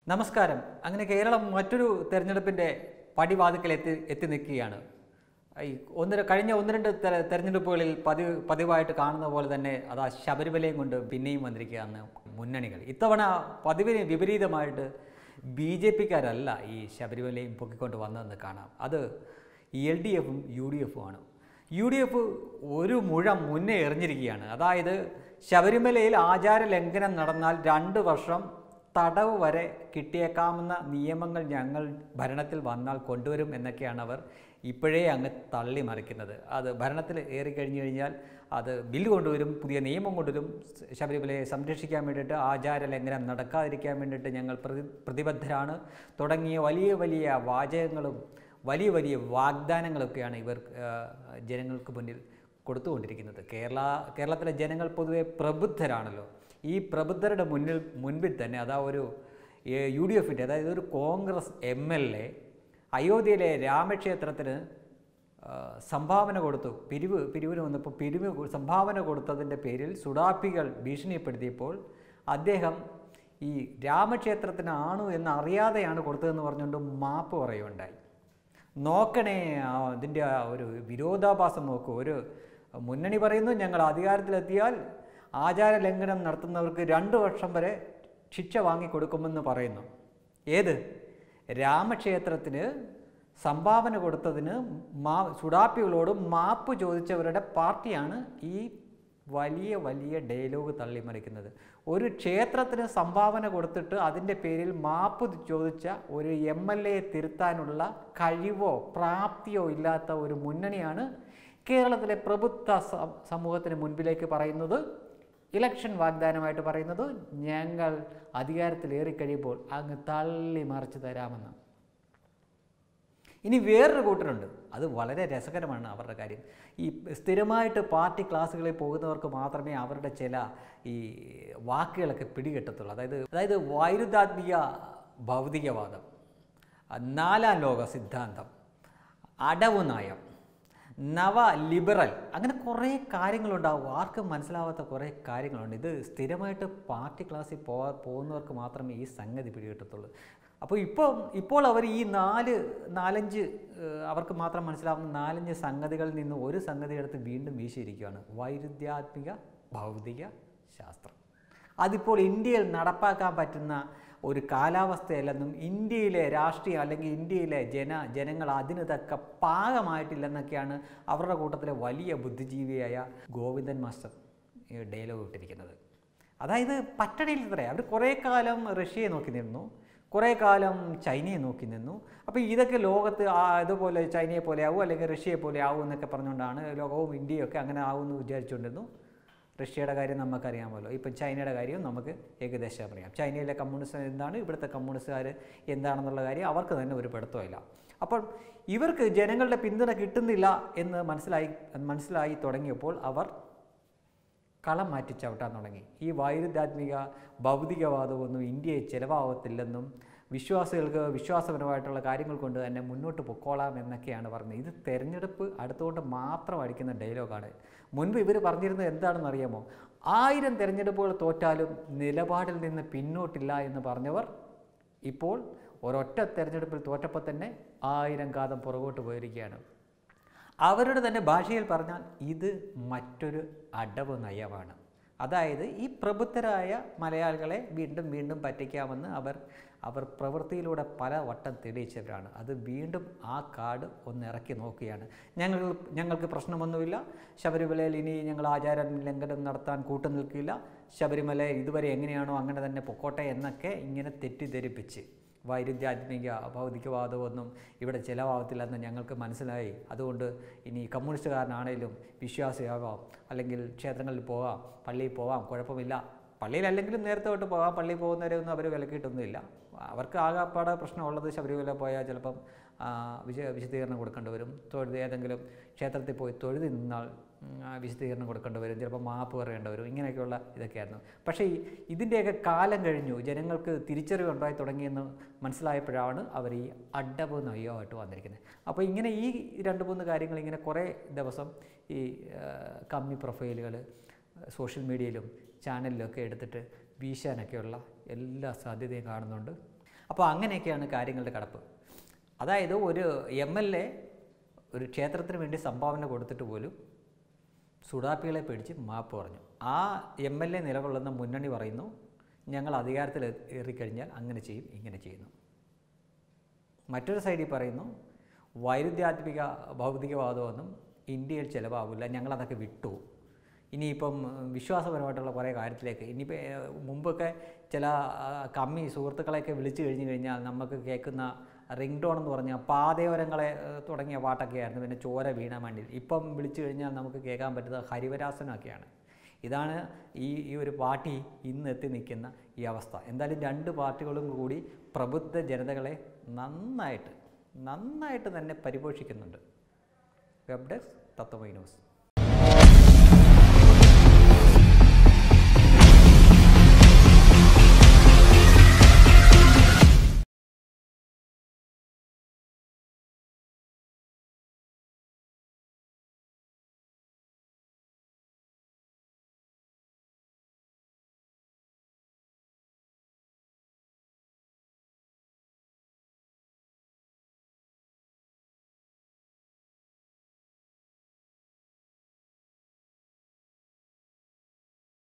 നമസ്കാരം അങ്ങനെ കേരളം മറ്റൊരു തെരഞ്ഞെടുപ്പിൻ്റെ പടിവാതിക്കൽ എത്തി എത്തി നിൽക്കുകയാണ് ഈ ഒന്ന് ര- കഴിഞ്ഞ ഒന്ന് രണ്ട് തെര- തെരഞ്ഞെടുപ്പുകളിൽ പതിവ് പതിവായിട്ട് കാണുന്ന പോലെ തന്നെ അതാ ശബരിമലയും കൊണ്ട് പിന്നെയും വന്നിരിക്കുകയാണ് മുന്നണികൾ ഇത്തവണ പതിവിന് വിപരീതമായിട്ട് ബി ജെ പിക്കാരല്ല ഈ ശബരിമലയും പൊക്കിക്കൊണ്ട് വന്നതെന്ന് കാണാം അത് എൽ ഡി എഫും യു ഡി എഫും ആണ് യു ഡി എഫ് ഒരു മുഴം മുന്നേ എറിഞ്ഞിരിക്കുകയാണ് അതായത് ശബരിമലയിൽ ആചാര ലംഘനം നടന്നാൽ രണ്ട് വർഷം തടവ് വരെ കിട്ടിയേക്കാവുന്ന നിയമങ്ങൾ ഞങ്ങൾ ഭരണത്തിൽ വന്നാൽ കൊണ്ടുവരും എന്നൊക്കെയാണ് അവർ ഇപ്പോഴേ അങ്ങ് തള്ളി മറിക്കുന്നത് അത് ഭരണത്തിൽ ഏറി കഴിഞ്ഞു കഴിഞ്ഞാൽ അത് ബില്ല് കൊണ്ടുവരും പുതിയ നിയമം കൊണ്ടുവരും ശബരിമലയെ സംരക്ഷിക്കാൻ വേണ്ടിയിട്ട് ആചാര ലംഘനം നടക്കാതിരിക്കാൻ വേണ്ടിയിട്ട് ഞങ്ങൾ പ്രതി പ്രതിബദ്ധരാണ് തുടങ്ങിയ വലിയ വലിയ വാചകങ്ങളും വലിയ വലിയ വാഗ്ദാനങ്ങളൊക്കെയാണ് ഇവർ ആ, ജനങ്ങൾക്ക് മുന്നിൽ കൊടുത്തുകൊണ്ടിരിക്കുന്നത് കേരള കേരളത്തിലെ ജനങ്ങൾ പൊതുവെ പ്രബുദ്ധരാണല്ലോ ഈ പ്രബുദ്ധരുടെ മുന്നിൽ മുൻപിൽ തന്നെ അതാ ഒരു ഏ, യു ഡി എഫിൻ്റെ അതായത് ഒരു കോൺഗ്രസ് എം എൽ എ അയോധ്യയിലെ രാമക്ഷേത്രത്തിന് ആ, സംഭാവന കൊടുത്തു പിരിവ് പിരിവിന് വന്നപ്പോൾ പിരിവ് കൊ- സംഭാവന കൊടുത്തതിൻ്റെ പേരിൽ സുഡാപ്പികൾ ഭീഷണിപ്പെടുത്തിയപ്പോൾ അദ്ദേഹം ഈ രാമക്ഷേത്രത്തിനാണു എന്ന് അറിയാതെയാണ് കൊടുത്തതെന്ന് പറഞ്ഞുകൊണ്ട് മാപ്പ് പറയുകയുണ്ടായി നോക്കണേ ആ ഇതിൻ്റെ ആ ഒരു വിരോധാഭാസം നോക്കൂ ഒരു മുന്നണി പറയുന്നു ഞങ്ങൾ അധികാരത്തിലെത്തിയാൽ ആചാര ലംഘനം നടത്തുന്നവർക്ക് രണ്ട് വർഷം വരെ ശിക്ഷ വാങ്ങിക്കൊടുക്കുമെന്ന് പറയുന്നു ഏത് രാമക്ഷേത്രത്തിന് സംഭാവന കൊടുത്തതിന് മാ സുഡാപ്പികളോട് മാപ്പ് ചോദിച്ചവരുടെ പാർട്ടിയാണ് ഈ വലിയ വലിയ ഡയലോഗ് തള്ളിമറിക്കുന്നത് ഒരു ക്ഷേത്രത്തിന് സംഭാവന കൊടുത്തിട്ട് അതിൻ്റെ പേരിൽ മാപ്പ് ചോദിച്ച ഒരു എം എൽ എ തിരുത്താനുള്ള കഴിവോ പ്രാപ്തിയോ ഇല്ലാത്ത ഒരു മുന്നണിയാണ് കേരളത്തിലെ പ്രബുദ്ധ സ- സമൂഹത്തിന് മുൻപിലേക്ക് പറയുന്നത് ഇലക്ഷൻ വാഗ്ദാനമായിട്ട് പറയുന്നത് ഞങ്ങൾ അധികാരത്തിലേറിക്കഴിയുമ്പോൾ അങ്ങ് തള്ളി മറിച്ച് തരാമെന്ന് ഇനി വേറൊരു കൂട്ടരുണ്ട് അത് വളരെ രസകരമാണ് അവരുടെ കാര്യം ഈ സ്ഥിരമായിട്ട് പാർട്ടി ക്ലാസ്സുകളിൽ പോകുന്നവർക്ക് മാത്രമേ അവരുടെ ചില ഈ വാക്കുകളൊക്കെ പിടികിട്ടത്തുള്ളൂ അതായത് അതായത് വൈരുദ്ധാത്മിക ഭൗതികവാദം നാലാം ലോക സിദ്ധാന്തം അടവ് നയം നവ ലിബറൽ അങ്ങനെ കുറേ കാര്യങ്ങളുണ്ടാവും ആർക്കും മനസ്സിലാവാത്ത കുറേ കാര്യങ്ങളുണ്ട് ഇത് സ്ഥിരമായിട്ട് പാർട്ടി ക്ലാസ്സിൽ പോവാ പോകുന്നവർക്ക് മാത്രമേ ഈ സംഗതി പിടികിട്ടത്തുള്ളൂ അപ്പോൾ ഇപ്പോൾ ഇപ്പോൾ അവർ ഈ നാല് നാലഞ്ച് ഏഹ്, അവർക്ക് മാത്രം മനസ്സിലാവുന്ന നാലഞ്ച് സംഗതികളിൽ നിന്ന് ഒരു സംഗതി എടുത്ത് വീണ്ടും വീശിയിരിക്കുകയാണ് വൈരുദ്ധ്യാത്മിക ഭൗതിക ശാസ്ത്രം അതിപ്പോൾ ഇന്ത്യയിൽ നടപ്പാക്കാൻ പറ്റുന്ന ഒരു കാലാവസ്ഥയല്ലെന്നും ഇന്ത്യയിലെ രാഷ്ട്രീയം അല്ലെങ്കിൽ ഇന്ത്യയിലെ ജന ജനങ്ങൾ അതിന് തക്ക പാകമായിട്ടില്ലെന്നൊക്കെയാണ് അവരുടെ കൂട്ടത്തിലെ വലിയ ബുദ്ധിജീവിയായ ഗോവിന്ദൻ മാസ്റ്റർ ഈ ഡയലോഗ് ഇട്ടിരിക്കുന്നത് അതായത് പറ്റണില്ല ഇത്രേ അവർ കുറേ കാലം റഷ്യയെ നോക്കി നിന്നു കുറേ കാലം ചൈനയെ നോക്കി നിന്നു അപ്പോൾ ഇതൊക്കെ ലോകത്ത് ആ ഇതുപോലെ ചൈനയെ പോലെ ആവും അല്ലെങ്കിൽ റഷ്യയെ പോലെ ആവും എന്നൊക്കെ പറഞ്ഞുകൊണ്ടാണ് ലോകവും ഇന്ത്യയൊക്കെ അങ്ങനെ ആവുമെന്ന് വിചാരിച്ചുകൊണ്ടിരുന്നു റഷ്യയുടെ കാര്യം നമുക്കറിയാമല്ലോ ഇപ്പം ചൈനയുടെ കാര്യം നമുക്ക് ഏകദേശം അറിയാം ചൈനയിലെ കമ്മ്യൂണിസ്റ്റ് എന്താണ് ഇവിടുത്തെ കമ്മ്യൂണിസ്റ്റുകാർ എന്താണെന്നുള്ള കാര്യം അവർക്ക് തന്നെ ഒരു പിടുത്തമില്ല അപ്പോൾ ഇവർക്ക് ജനങ്ങളുടെ പിന്തുണ കിട്ടുന്നില്ല എന്ന് മനസ്സിലായി മനസ്സിലായി തുടങ്ങിയപ്പോൾ അവർ കളം മാറ്റി ചവിട്ടാൻ തുടങ്ങി ഈ വൈരുദ്ധാത്മിക ഭൗതികവാദമൊന്നും ഇന്ത്യയെ ചിലവാകത്തില്ലെന്നും വിശ്വാസികൾക്ക് വിശ്വാസപരമായിട്ടുള്ള കാര്യങ്ങൾ കൊണ്ട് തന്നെ മുന്നോട്ട് പൊക്കോളാം എന്നൊക്കെയാണ് പറഞ്ഞത് ഇത് തെരഞ്ഞെടുപ്പ് അടുത്തുകൊണ്ട് മാത്രം അടിക്കുന്ന ഡയലോഗാണ് മുൻപ് ഇവർ പറഞ്ഞിരുന്നത് എന്താണെന്ന് അറിയാമോ ആയിരം തെരഞ്ഞെടുപ്പുകൾ തോറ്റാലും നിലപാടിൽ നിന്ന് പിന്നോട്ടില്ല എന്ന് പറഞ്ഞവർ ഇപ്പോൾ ഒരൊറ്റ തെരഞ്ഞെടുപ്പിൽ തോറ്റപ്പോൾ തന്നെ ആയിരം കാതം പുറകോട്ട് പോയിരിക്കുകയാണ് അവരുടെ തന്നെ ഭാഷയിൽ പറഞ്ഞാൽ ഇത് മറ്റൊരു അടവ് നയമാണ് അതായത് ഈ പ്രബുദ്ധരായ മലയാളികളെ വീണ്ടും വീണ്ടും പറ്റിക്കാമെന്ന് അവർ അവർ പ്രവൃത്തിയിലൂടെ പല വട്ടം തെളിയിച്ചവരാണ് അത് വീണ്ടും ആ കാർഡ് ഒന്ന് ഇറക്കി നോക്കുകയാണ് ഞങ്ങൾ ഞങ്ങൾക്ക് പ്രശ്നമൊന്നുമില്ല ശബരിമലയിൽ ഇനി ഞങ്ങൾ ആചാര ലംഘനം നടത്താൻ കൂട്ടു നിൽക്കില്ല ശബരിമല ഇതുവരെ എങ്ങനെയാണോ അങ്ങനെ തന്നെ പൊക്കോട്ടെ എന്നൊക്കെ ഇങ്ങനെ തെറ്റിദ്ധരിപ്പിച്ച് വൈരുദ്ധ്യാത്മിക ഭൗതികവാദമൊന്നും ഇവിടെ ചിലവാകത്തില്ലെന്ന് ഞങ്ങൾക്ക് മനസ്സിലായി അതുകൊണ്ട് ഇനി കമ്മ്യൂണിസ്റ്റുകാരനാണേലും വിശ്വാസിയാകാം അല്ലെങ്കിൽ ക്ഷേത്രങ്ങളിൽ പോകാം പള്ളിയിൽ പോകാം കുഴപ്പമില്ല പള്ളിയിലല്ലെങ്കിലും നേരത്തെ തൊട്ട് പോകാം പള്ളിയിൽ പോകുന്നവരെ ഒന്നും അവർ വിലക്കിയിട്ടൊന്നുമില്ല അവർക്ക് ആകെപ്പാടെ പ്രശ്നമുള്ളത് ശബരിമല പോയാൽ ചിലപ്പം ആ, വിശ വിശദീകരണം കൊടുക്കേണ്ടി വരും തൊഴുത് ഏതെങ്കിലും ക്ഷേത്രത്തിൽ പോയി തൊഴുതി നിന്നാൽ ഉം, ആ, വിശദീകരണം കൊടുക്കേണ്ടി വരും ചിലപ്പോൾ മാപ്പ് പറയേണ്ടി വരും ഇങ്ങനെയൊക്കെയുള്ള ഇതൊക്കെയായിരുന്നു പക്ഷേ ഈ ഇതിൻ്റെയൊക്കെ കാലം കഴിഞ്ഞു ജനങ്ങൾക്ക് തിരിച്ചറിവ് ഉണ്ടായി തുടങ്ങിയെന്ന് മനസ്സിലായപ്പോഴാണ് അവർ ഈ അഡവ് നയമായിട്ട് വന്നിരിക്കുന്നത് അപ്പോൾ ഇങ്ങനെ ഈ രണ്ട് മൂന്ന് കാര്യങ്ങൾ ഇങ്ങനെ കുറേ ദിവസം ഈ ആ, കമ്മി പ്രൊഫൈലുകൾ സോഷ്യൽ മീഡിയയിലും ചാനലിലൊക്കെ എടുത്തിട്ട് വീശാനൊക്കെയുള്ള എല്ലാ സാധ്യതയും കാണുന്നുണ്ട് അപ്പോൾ അങ്ങനെയൊക്കെയാണ് കാര്യങ്ങളുടെ കടപ്പ് അതായത് ഒരു എം എൽ എ ഒരു ക്ഷേത്രത്തിന് വേണ്ടി സംഭാവന കൊടുത്തിട്ട് പോലും സുഡാപ്പികളെ പേടിച്ച് മാപ്പ് പറഞ്ഞു ആ എം എൽ എ നിലകൊള്ളുന്ന മുന്നണി പറയുന്നു ഞങ്ങൾ അധികാരത്തിൽ ഏറിക്കഴിഞ്ഞാൽ അങ്ങനെ ചെയ്യും ഇങ്ങനെ ചെയ്യുന്നു മറ്റൊരു സൈഡിൽ പറയുന്നു വൈരുദ്ധ്യാത്മിക ഭൗതികവാദമൊന്നും ഇന്ത്യയിൽ ചിലവാകില്ല ഞങ്ങളതൊക്കെ വിട്ടു ഇനിയിപ്പം വിശ്വാസപരമായിട്ടുള്ള കുറേ കാര്യത്തിലേക്ക് ഇനിയിപ്പോൾ ഏഹ്, മുമ്പൊക്കെ ചില ആ, കമ്മി സുഹൃത്തുക്കളെയൊക്കെ വിളിച്ചു കഴിഞ്ഞു കഴിഞ്ഞാൽ നമുക്ക് കേൾക്കുന്ന റിംഗ് ടോൺ എന്ന് പറഞ്ഞാൽ പാതയോരങ്ങളെ ഏഹ്, തുടങ്ങിയ പാട്ടൊക്കെ ആയിരുന്നു പിന്നെ ചോര വീണ മണ്ണിൽ ഇപ്പം വിളിച്ചു കഴിഞ്ഞാൽ നമുക്ക് കേൾക്കാൻ പറ്റുന്നത് ഹരിവരാസനമൊക്കെയാണ് ഇതാണ് ഈ ഈ ഒരു പാർട്ടി ഇന്ന് എത്തി നിൽക്കുന്ന ഈ അവസ്ഥ എന്തായാലും രണ്ട് പാർട്ടികളും കൂടി പ്രബുദ്ധ ജനതകളെ നന്നായിട്ട് നന്നായിട്ട് തന്നെ പരിപോഷിക്കുന്നുണ്ട് വെബ് ഡെസ്ക് തത്വമൈ ന്യൂസ്